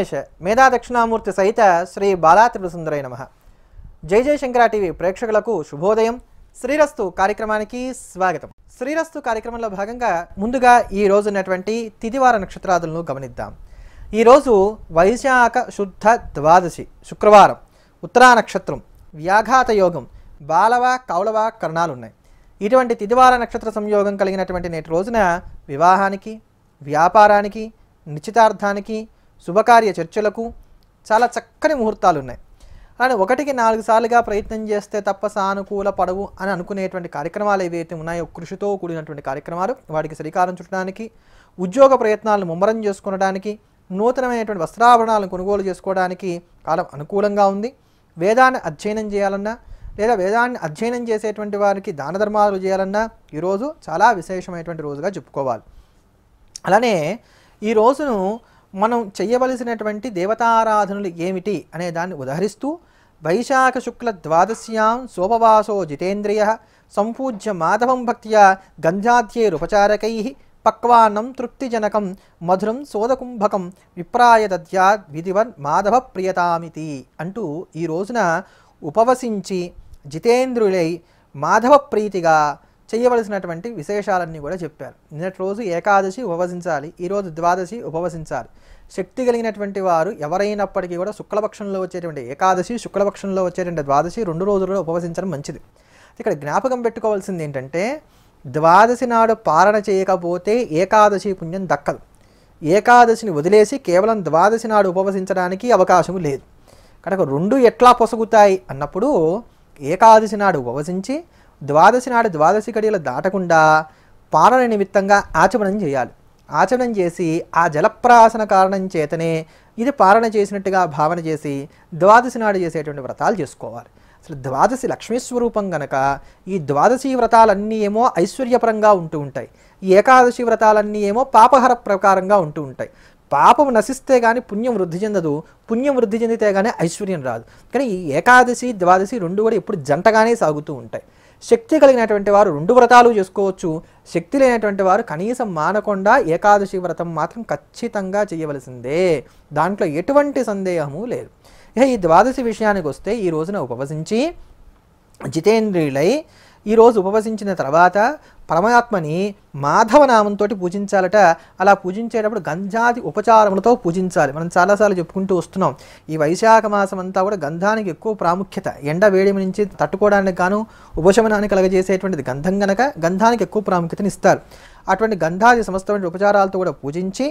గణేష్ మేధా దక్షిణామూర్తి సహిత శ్రీ బాలాత్రిపుర సుందరై నమ జై జయశంకర టీవీ ప్రేక్షకులకు శుభోదయం శ్రీరస్తు కార్యక్రమానికి స్వాగతం శ్రీరస్తు కార్యక్రమంలో భాగంగా ముందుగా ఈ రోజు ఉన్నటువంటి తిదివార నక్షత్రాదులను గమనిద్దాం ఈరోజు వైశాఖ శుద్ధ ద్వాదశి శుక్రవారం ఉత్తరా నక్షత్రం వ్యాఘాత యోగం బాలవ కౌలవ కర్ణాలు ఉన్నాయి ఇటువంటి తిదివార నక్షత్ర సంయోగం కలిగినటువంటి నేటి రోజున వివాహానికి వ్యాపారానికి నిశ్చితార్థానికి శుభకార్య చర్చలకు చాలా చక్కని ముహూర్తాలు ఉన్నాయి కానీ ఒకటికి నాలుగు సార్లుగా ప్రయత్నం చేస్తే తప్ప సానుకూల పడవు అని అనుకునేటువంటి కార్యక్రమాలు ఏవైతే ఉన్నాయో కృషితో కూడినటువంటి కార్యక్రమాలు వాటికి శ్రీకారం చుట్టడానికి ఉద్యోగ ప్రయత్నాలను ముమ్మరం చేసుకునడానికి నూతనమైనటువంటి వస్త్రాభరణాలను కొనుగోలు చేసుకోవడానికి కాలం అనుకూలంగా ఉంది వేదాన్ని అధ్యయనం చేయాలన్నా లేదా వేదాన్ని అధ్యయనం చేసేటువంటి వారికి దాన ధర్మాలు చేయాలన్నా ఈరోజు చాలా విశేషమైనటువంటి రోజుగా చెప్పుకోవాలి అలానే ఈ రోజును మనం చేయవలసినటువంటి దేవతారాధనలు ఏమిటి అనే దాన్ని ఉదహరిస్తూ వైశాఖ శుక్ల ద్వాదశ్యాం సోపవాసో జితేంద్రియ సంపూజ్య మాధవం భక్త్యా గంజాధ్యేరుపచారకై పక్వాన్నం తృప్తిజనకం మధురం సోదకుంభకం విప్రాయ దద్యాద్ విధివన్ మాధవ ప్రియతామితి అంటూ ఈ రోజున ఉపవసించి జితేంద్రులై మాధవ ప్రీతిగా చేయవలసినటువంటి విశేషాలన్నీ కూడా చెప్పారు నిన్నటి రోజు ఏకాదశి ఉపవసించాలి ఈరోజు ద్వాదశి ఉపవసించాలి శక్తి కలిగినటువంటి వారు ఎవరైనప్పటికీ కూడా శుక్లపక్షంలో వచ్చేటువంటి ఏకాదశి శుక్లపక్షంలో వచ్చేటువంటి ద్వాదశి రెండు రోజుల్లో ఉపవసించడం మంచిది ఇక్కడ జ్ఞాపకం పెట్టుకోవాల్సింది ఏంటంటే ద్వాదశి నాడు పాలన చేయకపోతే ఏకాదశి పుణ్యం దక్కదు ఏకాదశిని వదిలేసి కేవలం ద్వాదశి నాడు ఉపవసించడానికి అవకాశం లేదు కనుక రెండు ఎట్లా పొసగుతాయి అన్నప్పుడు ఏకాదశి నాడు ఉపవసించి ద్వాదశి నాడు ద్వాదశి గడియలు దాటకుండా పాలన నిమిత్తంగా ఆచమనం చేయాలి ఆచమనం చేసి ఆ జలప్రాసన కారణం చేతనే ఇది పాలన చేసినట్టుగా భావన చేసి ద్వాదశి నాడు చేసేటువంటి వ్రతాలు చేసుకోవాలి అసలు ద్వాదశి లక్ష్మీ స్వరూపం గనక ఈ ద్వాదశి వ్రతాలన్నీ ఏమో ఐశ్వర్యపరంగా ఉంటూ ఉంటాయి ఈ ఏకాదశి వ్రతాలన్నీ ఏమో పాపహర ప్రకారంగా ఉంటూ ఉంటాయి పాపం నశిస్తే కానీ పుణ్యం వృద్ధి చెందదు పుణ్యం వృద్ధి చెందితే కానీ ఐశ్వర్యం రాదు కానీ ఈ ఏకాదశి ద్వాదశి రెండు కూడా ఎప్పుడు జంటగానే సాగుతూ ఉంటాయి శక్తి కలిగినటువంటి వారు రెండు వ్రతాలు చేసుకోవచ్చు శక్తి లేనటువంటి వారు కనీసం మానకుండా ఏకాదశి వ్రతం మాత్రం ఖచ్చితంగా చేయవలసిందే దాంట్లో ఎటువంటి సందేహము లేదు ఇక ఈ ద్వాదశి విషయానికి వస్తే ఈ రోజున ఉపవసించి జితేంద్రియులై ఈరోజు ఉపవసించిన తర్వాత పరమాత్మని మాధవ నామంతో పూజించాలట అలా పూజించేటప్పుడు గంధాది ఉపచారములతో పూజించాలి మనం చాలాసార్లు చెప్పుకుంటూ వస్తున్నాం ఈ వైశాఖ మాసం అంతా కూడా గంధానికి ఎక్కువ ప్రాముఖ్యత ఎండ వేడిమి నుంచి తట్టుకోవడానికి గాను ఉపశమనాన్ని కలగజేసేటువంటిది గంధం గనక గంధానికి ఎక్కువ ప్రాముఖ్యతని ఇస్తారు అటువంటి గంధాది సమస్తమైన ఉపచారాలతో కూడా పూజించి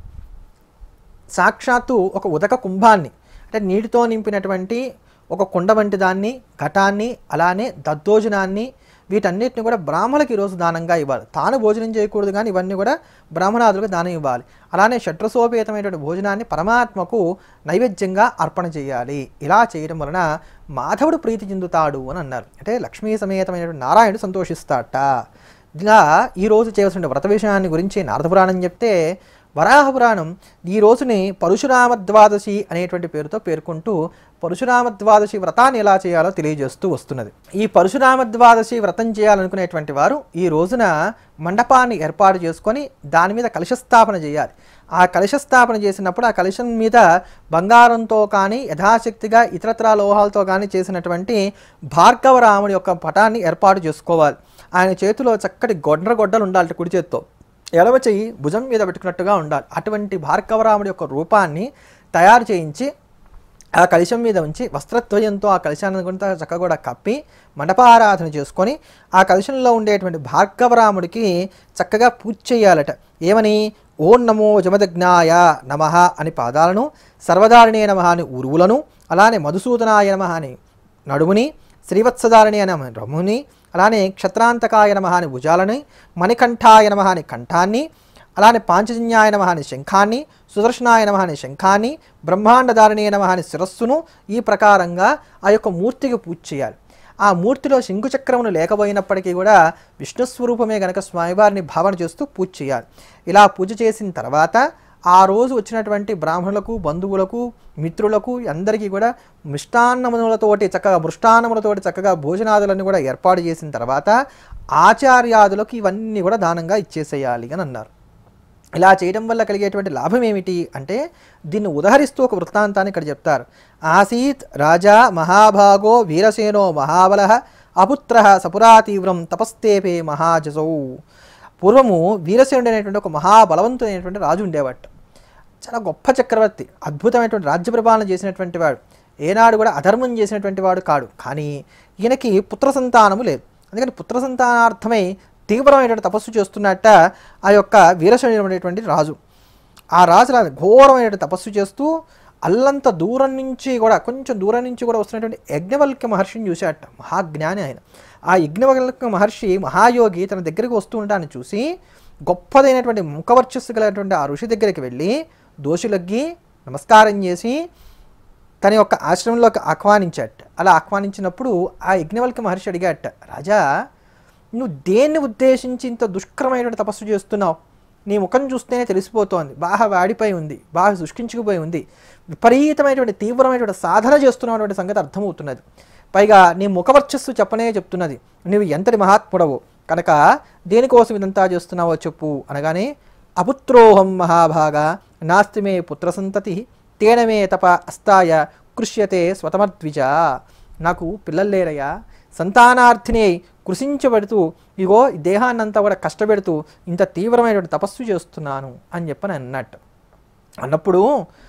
సాక్షాత్తు ఒక ఉదక కుంభాన్ని అంటే నీటితో నింపినటువంటి ఒక కుండ వంటి దాన్ని ఘటాన్ని అలానే దద్దోజనాన్ని వీటన్నిటిని కూడా బ్రాహ్మణులకు ఈరోజు దానంగా ఇవ్వాలి తాను భోజనం చేయకూడదు కానీ ఇవన్నీ కూడా బ్రాహ్మణాదులకు దానం ఇవ్వాలి అలానే షట్రసోపేతమైనటువంటి భోజనాన్ని పరమాత్మకు నైవేద్యంగా అర్పణ చేయాలి ఇలా చేయడం వలన మాధవుడు ప్రీతి చెందుతాడు అని అన్నారు అంటే లక్ష్మీ సమేతమైనటువంటి నారాయణుడు సంతోషిస్తాట ఇలా ఈరోజు చేయవలసిన వ్రత విషయాన్ని గురించి నారద పురాణం చెప్తే వరాహ పురాణం ఈ రోజుని పరశురామ ద్వాదశి అనేటువంటి పేరుతో పేర్కొంటూ పరశురామ ద్వాదశి వ్రతాన్ని ఎలా చేయాలో తెలియజేస్తూ వస్తున్నది ఈ పరశురామ ద్వాదశి వ్రతం చేయాలనుకునేటువంటి వారు ఈ రోజున మండపాన్ని ఏర్పాటు చేసుకొని దాని మీద కలశస్థాపన చేయాలి ఆ కలశస్థాపన చేసినప్పుడు ఆ కలశం మీద బంగారంతో కానీ యథాశక్తిగా ఇతరత్ర లోహాలతో కానీ చేసినటువంటి భార్గవరాముడి యొక్క పటాన్ని ఏర్పాటు చేసుకోవాలి ఆయన చేతిలో చక్కటి గొడ్ర గొడ్డలు ఉండాలి కుడి చేత్తో ఎడమ చెయ్యి భుజం మీద పెట్టుకున్నట్టుగా ఉండాలి అటువంటి భార్గవరాముడి యొక్క రూపాన్ని తయారు చేయించి ఆ కలశం మీద ఉంచి వస్త్రద్వయంతో ఆ కలశాన్ని కొంత చక్కగా కూడా కప్పి మండపారాధన చేసుకొని ఆ కలశంలో ఉండేటువంటి భార్గవరాముడికి చక్కగా పూజ చేయాలట ఏమని ఓం నమో జమదగ్నాయ నమ అని పాదాలను సర్వదారిణే నమ అని ఉరువులను అలానే మధుసూదనాయ నమ అని నడుముని శ్రీవత్సదారిణి అనే రముని అలానే క్షత్రాంతకాయ నమ అని భుజాలని మణికంఠాయ నమ అని కంఠాన్ని అలానే పాంచజన్యాయ నమ అని శంఖాన్ని సుదర్శనాయ నమ అని శంఖాన్ని బ్రహ్మాండధారిణి నమ అని శిరస్సును ఈ ప్రకారంగా ఆ యొక్క మూర్తికి పూజ చేయాలి ఆ మూర్తిలో శంకుచక్రమును లేకపోయినప్పటికీ కూడా విష్ణు స్వరూపమే గనక స్వామివారిని భావన చేస్తూ పూజ చేయాలి ఇలా పూజ చేసిన తర్వాత ఆ రోజు వచ్చినటువంటి బ్రాహ్మణులకు బంధువులకు మిత్రులకు అందరికీ కూడా మిష్టాన్నములతోటి చక్కగా మృష్టాన్నములతోటి చక్కగా భోజనాదులన్నీ కూడా ఏర్పాటు చేసిన తర్వాత ఆచార్యాదులకు ఇవన్నీ కూడా దానంగా ఇచ్చేసేయాలి అని అన్నారు ఇలా చేయడం వల్ల కలిగేటువంటి లాభం ఏమిటి అంటే దీన్ని ఉదహరిస్తూ ఒక వృత్తాంతాన్ని ఇక్కడ చెప్తారు ఆసీత్ రాజా మహాభాగో వీరసేనో మహాబల అపుత్ర సపురా తీవ్రం తపస్తేపే మహాజసౌ పూర్వము వీరసేనుడు అనేటువంటి ఒక మహాబలవంతుడైనటువంటి రాజు ఉండేవాడు చాలా గొప్ప చక్రవర్తి అద్భుతమైనటువంటి రాజ్య పరిపాలన చేసినటువంటి వాడు ఏనాడు కూడా అధర్మం చేసినటువంటి వాడు కాడు కానీ ఈయనకి పుత్ర సంతానము లేదు అందుకని పుత్ర సంతానార్థమై తీవ్రమైనటువంటి తపస్సు చేస్తున్నట్ట ఆ యొక్క వీరసేనుడు అనేటువంటి రాజు ఆ రాజు అలా ఘోరమైన తపస్సు చేస్తూ అల్లంత దూరం నుంచి కూడా కొంచెం దూరం నుంచి కూడా వస్తున్నటువంటి యజ్ఞవల్క్య మహర్షిని చూశాట మహాజ్ఞాని ఆయన ఆ యజ్ఞవల్క్య మహర్షి మహాయోగి తన దగ్గరికి వస్తూ ఉంటాన్ని చూసి గొప్పదైనటువంటి ముఖవర్చస్సు కలిగినటువంటి ఆ ఋషి దగ్గరికి వెళ్ళి దోషులగ్గి నమస్కారం చేసి తన యొక్క ఆశ్రమంలోకి ఆహ్వానించాట అలా ఆహ్వానించినప్పుడు ఆ యజ్ఞవల్క్య మహర్షి అడిగాట రాజా నువ్వు దేన్ని ఉద్దేశించి ఇంత దుష్కరమైనటువంటి తపస్సు చేస్తున్నావు నీ ముఖం చూస్తేనే తెలిసిపోతోంది బాగా వాడిపోయి ఉంది బాగా శుష్కించుకుపోయి ఉంది విపరీతమైనటువంటి తీవ్రమైనటువంటి సాధన చేస్తున్నటువంటి సంగతి అర్థమవుతున్నది పైగా నీ ముఖవర్చస్సు చెప్పనే చెప్తున్నది నువ్వు ఎంతటి మహాత్ముడవు కనుక దేనికోసం ఇదంతా చేస్తున్నావో చెప్పు అనగానే అపుత్రోహం మహాభాగా నాస్తి మే పుత్ర సంతతి తేనమే తప అస్తాయ కృష్యతే స్వతమద్విజ నాకు పిల్లలు లేరయ్యా సంతానార్థిని కృషించబడుతూ ఇగో ఈ దేహాన్నంతా కూడా కష్టపెడుతూ ఇంత తీవ్రమైనటువంటి తపస్సు చేస్తున్నాను అని చెప్పని అన్నట్టు అన్నప్పుడు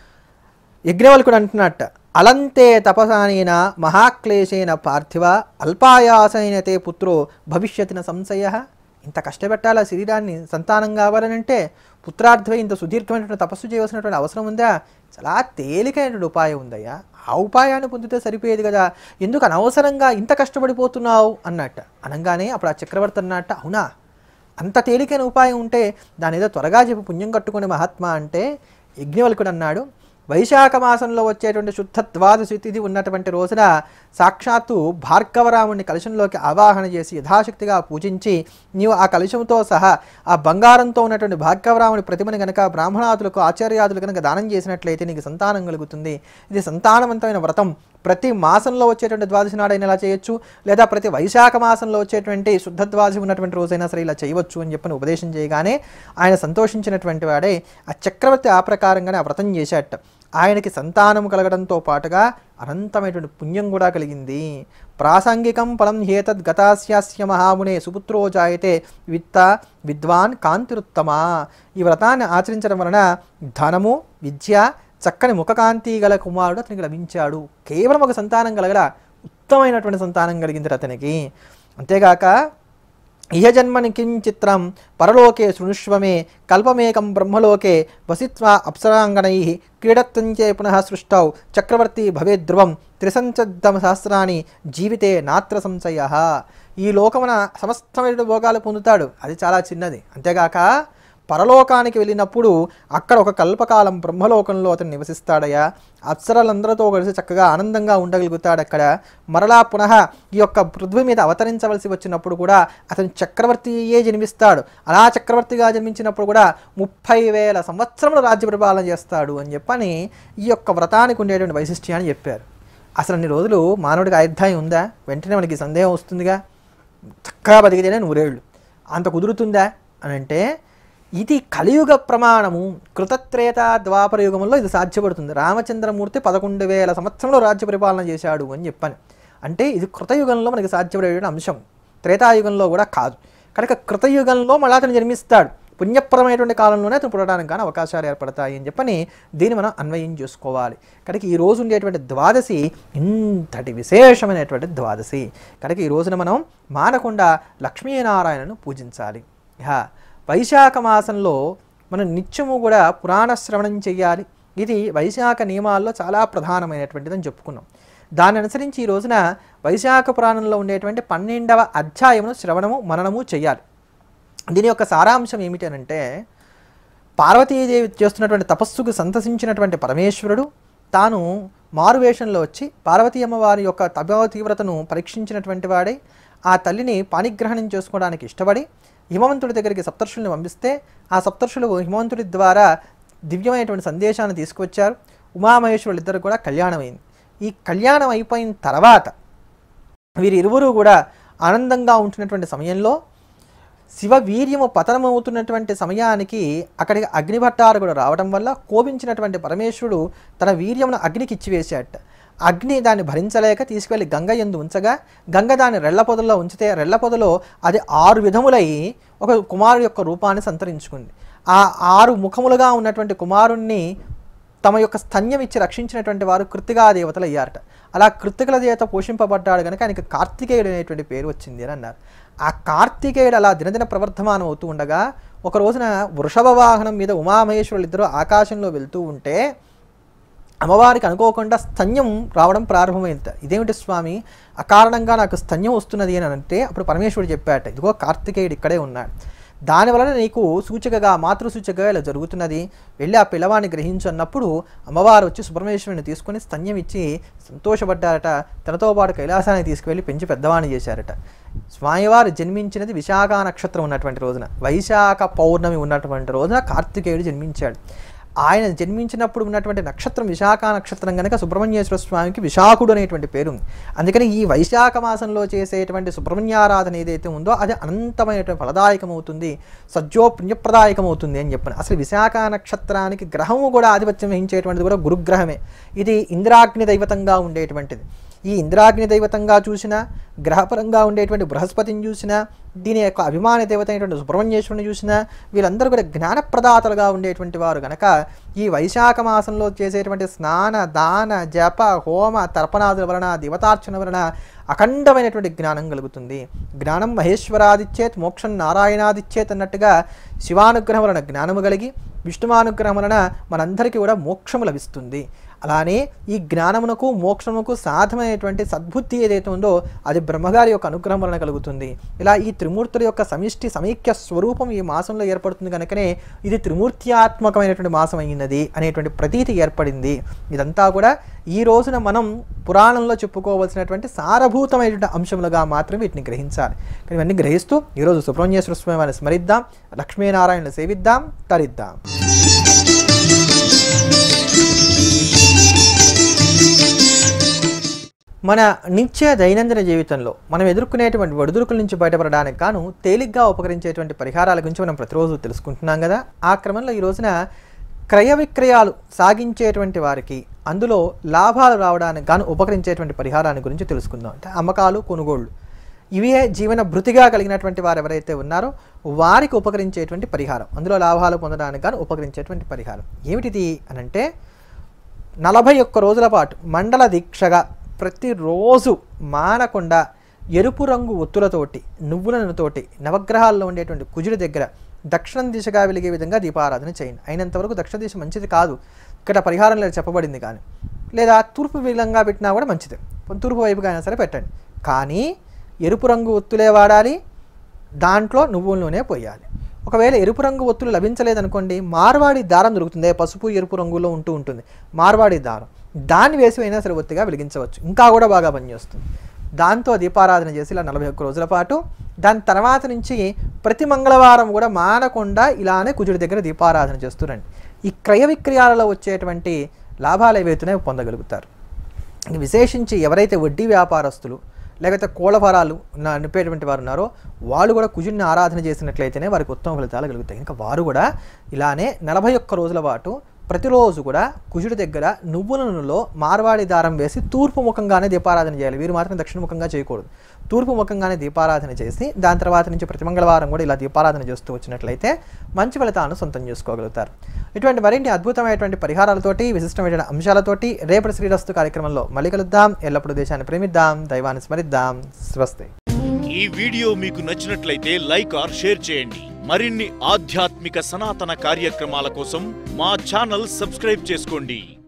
యజ్ఞవల్కుడు అంటున్నట్ట అలంతే తపసానేన మహాక్లేశేన పార్థివ అల్పాయాసైన తే పుత్రో భవిష్యత్తున సంశయ ఇంత కష్టపెట్టాలా శరీరాన్ని సంతానం కావాలనంటే పుత్రార్థమై ఇంత సుదీర్ఘమైనటువంటి తపస్సు చేయవలసినటువంటి అవసరం ఉందా చాలా తేలికైనటువంటి ఉపాయం ఉందయ్యా ఆ ఉపాయాన్ని పొందితే సరిపోయేది కదా ఎందుకు అనవసరంగా ఇంత కష్టపడిపోతున్నావు అన్నట్ట అనగానే అప్పుడు ఆ చక్రవర్తి అన్నట్ట అవునా అంత తేలికైన ఉపాయం ఉంటే దాని ఏదో త్వరగా చెప్పి పుణ్యం కట్టుకునే మహాత్మా అంటే యజ్ఞవల్కుడు అన్నాడు వైశాఖ మాసంలో వచ్చేటువంటి శుద్ధ ద్వాదశి తిథి ఉన్నటువంటి రోజున సాక్షాత్తు భార్గవరాముని కలశంలోకి ఆవాహన చేసి యథాశక్తిగా పూజించి నీవు ఆ కలశంతో సహా ఆ బంగారంతో ఉన్నటువంటి భార్గవరాముని ప్రతిమని గనక బ్రాహ్మణాదులకు ఆచార్యాదులు కనుక దానం చేసినట్లయితే నీకు సంతానం కలుగుతుంది ఇది సంతానవంతమైన వ్రతం ప్రతి మాసంలో వచ్చేటువంటి ద్వాదశి నాడైనా ఇలా చేయొచ్చు లేదా ప్రతి వైశాఖ మాసంలో వచ్చేటువంటి శుద్ధ ద్వాదశి ఉన్నటువంటి రోజైనా సరే ఇలా చేయవచ్చు అని చెప్పని ఉపదేశం చేయగానే ఆయన సంతోషించినటువంటి వాడే ఆ చక్రవర్తి ఆ ప్రకారంగానే ఆ వ్రతం చేశాట ఆయనకి సంతానం కలగడంతో పాటుగా అనంతమైనటువంటి పుణ్యం కూడా కలిగింది ప్రాసంగికం ఫలం హేతద్ గతాస్యాస్య మహామునే సుపుత్రో జాయతే విత్త విద్వాన్ కాంతిరుత్తమా ఈ వ్రతాన్ని ఆచరించడం వలన ధనము విద్య చక్కని ముఖకాంతి గల కుమారుడు అతనికి లభించాడు కేవలం ఒక సంతానం కలగల ఉత్తమైనటువంటి సంతానం కలిగింది అతనికి అంతేగాక ఇహ జన్మని కించిత్రం పరలోకే శృణుష్వమే కల్పమేకం బ్రహ్మలోకే వసిత్వా అప్సరాంగణై క్రీడత్వంచే పునః సృష్టౌ చక్రవర్తి భవేద్ధ్రువం త్రిసంచద్దమ సహస్రాన్ని జీవితే నాత్ర సంశయ ఈ లోకమున సమస్తమైన భోగాలు పొందుతాడు అది చాలా చిన్నది అంతేగాక పరలోకానికి వెళ్ళినప్పుడు అక్కడ ఒక కల్పకాలం బ్రహ్మలోకంలో అతను నివసిస్తాడయ్యా అప్సరలందరితో కలిసి చక్కగా ఆనందంగా ఉండగలుగుతాడు అక్కడ మరలా పునః ఈ యొక్క పృథ్వీ మీద అవతరించవలసి వచ్చినప్పుడు కూడా అతను చక్రవర్తియే జన్మిస్తాడు అలా చక్రవర్తిగా జన్మించినప్పుడు కూడా ముప్పై వేల సంవత్సరములు రాజ్య పరిపాలన చేస్తాడు అని చెప్పని ఈ యొక్క వ్రతానికి ఉండేటువంటి వైశిష్ట్యాన్ని చెప్పారు అసలు అన్ని రోజులు మానవుడికి ఆయుర్దాయం ఉందా వెంటనే మనకి సందేహం వస్తుందిగా చక్కగా బతికితేనే నూరేళ్ళు అంత కుదురుతుందా అని అంటే ఇది కలియుగ ప్రమాణము కృతత్రేత ద్వాపర యుగంలో ఇది సాధ్యపడుతుంది రామచంద్రమూర్తి పదకొండు వేల సంవత్సరంలో రాజ్య పరిపాలన చేశాడు అని చెప్పాను అంటే ఇది కృతయుగంలో మనకి సాధ్యపడే అంశం త్రేతాయుగంలో కూడా కాదు కనుక కృతయుగంలో మళ్ళీ అతను జన్మిస్తాడు పుణ్యప్రదమైనటువంటి కాలంలోనే అతను పుట్టడానికి కానీ అవకాశాలు ఏర్పడతాయి అని చెప్పని దీన్ని మనం అన్వయం చేసుకోవాలి కనుక ఈ రోజు ఉండేటువంటి ద్వాదశి ఇంతటి విశేషమైనటువంటి ద్వాదశి కనుక ఈ రోజున మనం మానకుండా లక్ష్మీనారాయణను పూజించాలి ఇహ వైశాఖ మాసంలో మనం నిత్యము కూడా పురాణ శ్రవణం చేయాలి ఇది వైశాఖ నియమాల్లో చాలా ప్రధానమైనటువంటిదని చెప్పుకున్నాం దాన్ని అనుసరించి ఈ రోజున వైశాఖ పురాణంలో ఉండేటువంటి పన్నెండవ అధ్యాయమును శ్రవణము మననము చేయాలి దీని యొక్క సారాంశం ఏమిటి అని అంటే పార్వతీదేవి చేస్తున్నటువంటి తపస్సుకు సంతసించినటువంటి పరమేశ్వరుడు తాను మారువేషంలో వచ్చి పార్వతీ అమ్మవారి యొక్క తపో తీవ్రతను పరీక్షించినటువంటి వాడే ఆ తల్లిని పాణిగ్రహణం చేసుకోవడానికి ఇష్టపడి హిమవంతుడి దగ్గరికి సప్తర్షుల్ని పంపిస్తే ఆ సప్తర్షులు హిమవంతుడి ద్వారా దివ్యమైనటువంటి సందేశాన్ని తీసుకువచ్చారు ఉమామహేశ్వరులు ఇద్దరు కూడా కళ్యాణమైంది ఈ కళ్యాణం అయిపోయిన తర్వాత వీరిరువురు కూడా ఆనందంగా ఉంటున్నటువంటి సమయంలో శివ వీర్యము పతనమవుతున్నటువంటి సమయానికి అక్కడికి అగ్నిభట్టారు కూడా రావడం వల్ల కోపించినటువంటి పరమేశ్వరుడు తన వీర్యమును అగ్నికి ఇచ్చివేశాట అగ్ని దాన్ని భరించలేక తీసుకెళ్లి గంగ ఎందు ఉంచగా గంగ దాన్ని రెళ్ల పొదల్లో ఉంచితే రెళ్ల పొదలో అది ఆరు విధములై ఒక కుమారుడు యొక్క రూపాన్ని సంతరించుకుంది ఆ ఆరు ముఖములుగా ఉన్నటువంటి కుమారుణ్ణి తమ యొక్క స్తన్యం ఇచ్చి రక్షించినటువంటి వారు కృతికా దేవతలు అయ్యారట అలా కృతికల దేవత పోషింపబడ్డాడు కనుక ఆయనకి కార్తికేయుడు అనేటువంటి పేరు వచ్చింది అని అన్నారు ఆ కార్తికేయుడు అలా దినదిన ప్రవర్ధమానం అవుతూ ఉండగా ఒక రోజున వృషభ వాహనం మీద ఉమామహేశ్వరులు ఇద్దరు ఆకాశంలో వెళ్తూ ఉంటే అమ్మవారికి అనుకోకుండా స్తన్యం రావడం ప్రారంభమైంది ఇదేమిటి స్వామి అకారణంగా నాకు స్తన్యం వస్తున్నది అని అంటే అప్పుడు పరమేశ్వరుడు చెప్పాట ఇదిగో కార్తికేయుడు ఇక్కడే ఉన్నాడు దాని వలన నీకు సూచికగా మాతృ సూచికగా ఇలా జరుగుతున్నది వెళ్ళి ఆ పిల్లవాడిని గ్రహించు అన్నప్పుడు అమ్మవారు వచ్చి సుబ్రహ్మణ్యేశ్వరుని తీసుకొని స్తన్యం ఇచ్చి సంతోషపడ్డారట తనతో పాటు కైలాసానికి తీసుకువెళ్ళి పెంచి పెద్దవాణి చేశారట స్వామివారు జన్మించినది విశాఖ నక్షత్రం ఉన్నటువంటి రోజున వైశాఖ పౌర్ణమి ఉన్నటువంటి రోజున కార్తికేయుడు జన్మించాడు ఆయన జన్మించినప్పుడు ఉన్నటువంటి నక్షత్రం విశాఖ నక్షత్రం కనుక సుబ్రహ్మణ్యేశ్వర స్వామికి విశాఖుడు అనేటువంటి పేరు ఉంది అందుకని ఈ వైశాఖ మాసంలో చేసేటువంటి సుబ్రహ్మణ్యారాధన ఏదైతే ఉందో అది అనంతమైనటువంటి ఫలదాయకం అవుతుంది సజ్జో పుణ్యప్రదాయకం అవుతుంది అని చెప్పాను అసలు విశాఖ నక్షత్రానికి గ్రహము కూడా ఆధిపత్యం వహించేటువంటిది కూడా గురుగ్రహమే ఇది ఇంద్రాగ్ని దైవతంగా ఉండేటువంటిది ఈ ఇంద్రాగ్ని దైవతంగా చూసినా గ్రహపరంగా ఉండేటువంటి బృహస్పతిని చూసినా దీని యొక్క అభిమాన దేవత అయినటువంటి సుబ్రహ్మణ్యేశ్వరుని చూసినా వీళ్ళందరూ కూడా జ్ఞానప్రదాతలుగా ఉండేటువంటి వారు గనక ఈ వైశాఖ మాసంలో చేసేటువంటి స్నాన దాన జప హోమ తర్పణాదుల వలన దేవతార్చన వలన అఖండమైనటువంటి జ్ఞానం కలుగుతుంది జ్ఞానం మహేశ్వరాదిచ్చేత్ మోక్షం నారాయణాదిచ్చేత్ అన్నట్టుగా శివానుగ్రహం వలన జ్ఞానము కలిగి విష్ణుమానుగ్రహం వలన మనందరికీ కూడా మోక్షము లభిస్తుంది అలానే ఈ జ్ఞానమునకు మోక్షమునకు సాధమైనటువంటి సద్బుద్ధి ఏదైతే ఉందో అది బ్రహ్మగారి యొక్క అనుగ్రహం వలన కలుగుతుంది ఇలా ఈ త్రిమూర్తుల యొక్క సమిష్టి సమైక్య స్వరూపం ఈ మాసంలో ఏర్పడుతుంది కనుకనే ఇది త్రిమూర్త్యాత్మకమైనటువంటి మాసం అయినది అనేటువంటి ప్రతీతి ఏర్పడింది ఇదంతా కూడా ఈ రోజున మనం పురాణంలో చెప్పుకోవాల్సినటువంటి సారభూతమైనటువంటి అంశములుగా మాత్రం వీటిని గ్రహించాలి కానీ ఇవన్నీ గ్రహిస్తూ ఈరోజు సుబ్రహ్మణ్యేశ్వర స్వామి వారిని స్మరిద్దాం లక్ష్మీనారాయణను సేవిద్దాం తరిద్దాం మన నిత్య దైనందిన జీవితంలో మనం ఎదుర్కొనేటువంటి ఒడిదుడుకుల నుంచి బయటపడడానికి గాను తేలిగ్గా ఉపకరించేటువంటి పరిహారాల గురించి మనం ప్రతిరోజు తెలుసుకుంటున్నాం కదా ఆ క్రమంలో ఈ రోజున క్రయ విక్రయాలు సాగించేటువంటి వారికి అందులో లాభాలు రావడానికి గాను ఉపకరించేటువంటి పరిహారాన్ని గురించి తెలుసుకుందాం అంటే అమ్మకాలు కొనుగోళ్లు ఇవే జీవన భృతిగా కలిగినటువంటి వారు ఎవరైతే ఉన్నారో వారికి ఉపకరించేటువంటి పరిహారం అందులో లాభాలు పొందడానికి గాను ఉపకరించేటువంటి పరిహారం ఏమిటిది అనంటే నలభై ఒక్క రోజుల పాటు మండల దీక్షగా ప్రతిరోజు మానకుండా ఎరుపు రంగు ఒత్తులతోటి నువ్వుల నూనెతోటి నవగ్రహాల్లో ఉండేటువంటి కుజుడి దగ్గర దక్షిణం దిశగా వెలిగే విధంగా దీపారాధన చేయండి అయినంతవరకు దక్షిణ దిశ మంచిది కాదు ఇక్కడ పరిహారం లేదు చెప్పబడింది కానీ లేదా తూర్పు విధంగా పెట్టినా కూడా మంచిది తూర్పు వైపుగా అయినా సరే పెట్టండి కానీ ఎరుపు రంగు ఒత్తులే వాడాలి దాంట్లో నువ్వుల నూనె పోయాలి ఒకవేళ ఎరుపు రంగు ఒత్తులు లభించలేదనుకోండి మార్వాడి దారం దొరుకుతుంది పసుపు ఎరుపు రంగులో ఉంటూ ఉంటుంది మార్వాడి దారం దాన్ని వేసి అయినా సరే ఒత్తిగా వెలిగించవచ్చు ఇంకా కూడా బాగా పనిచేస్తుంది దాంతో దీపారాధన చేసి ఇలా నలభై ఒక్క రోజుల పాటు దాని తర్వాత నుంచి ప్రతి మంగళవారం కూడా మానకుండా ఇలానే కుజుడి దగ్గర దీపారాధన చేస్తురండి ఈ క్రయ విక్రయాలలో వచ్చేటువంటి లాభాలు ఏవైతున్నాయో పొందగలుగుతారు విశేషించి ఎవరైతే వడ్డీ వ్యాపారస్తులు లేకపోతే కోళ్ళఫలాలు నింపేటువంటి వారు ఉన్నారో వాళ్ళు కూడా కుజుడిని ఆరాధన చేసినట్లయితేనే వారికి ఉత్తమ ఫలితాలు కలుగుతాయి ఇంకా వారు కూడా ఇలానే నలభై ఒక్క రోజుల పాటు ప్రతిరోజు కూడా కుజుడి దగ్గర నువ్వుల నూనెలో మార్వాడి దారం వేసి తూర్పు ముఖంగానే దీపారాధన చేయాలి వీరు మాత్రం దక్షిణ ముఖంగా చేయకూడదు తూర్పు ముఖంగానే దీపారాధన చేసి దాని తర్వాత నుంచి ప్రతి మంగళవారం కూడా ఇలా దీపారాధన చేస్తూ వచ్చినట్లయితే మంచి ఫలితాలను సొంతం చేసుకోగలుగుతారు ఇటువంటి మరిన్ని అద్భుతమైనటువంటి పరిహారాలతోటి విశిష్టమైన అంశాలతోటి రేపటి శ్రీరస్తు కార్యక్రమంలో మళ్ళీ కలుద్దాం ఎల్లప్పుడూ దేశాన్ని ప్రేమిద్దాం దైవాన్ని స్మరిద్దాం స్వస్తి ఈ వీడియో మీకు నచ్చినట్లయితే లైక్ ఆర్ షేర్ చేయండి మరిన్ని ఆధ్యాత్మిక సనాతన కార్యక్రమాల కోసం మా ఛానల్ సబ్స్క్రైబ్ చేసుకోండి